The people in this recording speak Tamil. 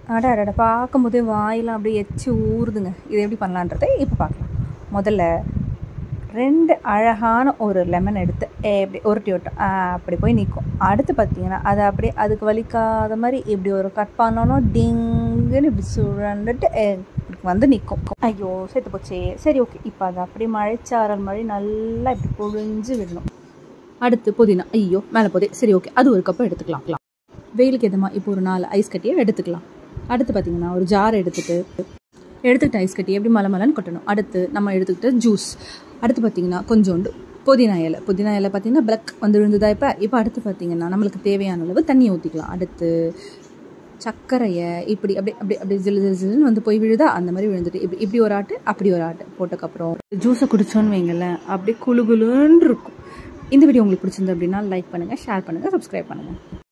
அட அடட பார்க்கும்போதே வாயெல்லாம் அப்படியே எச்சி ஊறுதுங்க இது எப்படி பண்ணலான்றதை இப்போ பார்க்கலாம் முதல்ல ரெண்டு அழகான ஒரு லெமன் எடுத்து எப்படி உருட்டி விட்டோம் அப்படி போய் நிற்கும் அடுத்து பார்த்தீங்கன்னா அதை அப்படியே அதுக்கு வலிக்காத மாதிரி இப்படி ஒரு கட் பண்ணணும் டிங்குன்னு இப்படி சுழண்டுட்டு இப்படி வந்து நிற்கும் ஐயோ சேர்த்து போச்சே சரி ஓகே இப்போ அதை அப்படியே மழைச்சாரல் மாதிரி நல்லா இப்படி பொழிஞ்சு விடணும் அடுத்து புதினா ஐயோ மேலே போதே சரி ஓகே அது ஒரு கப்பு எடுத்துக்கலாம் வெயிலுக்கு எதமா இப்போ ஒரு நாலு ஐஸ் கட்டியை எடுத்துக்கலாம் அடுத்து பார்த்தீங்கன்னா ஒரு ஜார் எடுத்துட்டு எடுத்துக்கிட்ட ஐஸ் கட்டி எப்படி மலை மலைன்னு கொட்டணும் அடுத்து நம்ம எடுத்துக்கிட்ட ஜூஸ் அடுத்து பார்த்தீங்கன்னா கொஞ்சோண்டு புதினா இலை புதினா இலை பார்த்தீங்கன்னா பிளக் வந்து விழுந்ததா இப்போ இப்போ அடுத்து பார்த்தீங்கன்னா நம்மளுக்கு தேவையான அளவு தண்ணியை ஊற்றிக்கலாம் அடுத்து சர்க்கரையை இப்படி அப்படி அப்படி அப்படி ஜில்லு ஜில்லு ஜில்லுன்னு வந்து போய் விழுதா அந்த மாதிரி விழுந்துட்டு இப்படி இப்படி ஒரு ஆட்டு அப்படி ஒரு ஆட்டு போட்டதுக்கப்புறம் ஜூஸை குடிச்சோன்னு வைங்களேன் அப்படியே குளு குளுன்னு இருக்கும் இந்த வீடியோ உங்களுக்கு பிடிச்சிருந்து அப்படின்னா லைக் பண்ணுங்கள் ஷேர் பண்ணுங்கள் சப்ஸ்கிரைப் பண்ணுங்கள்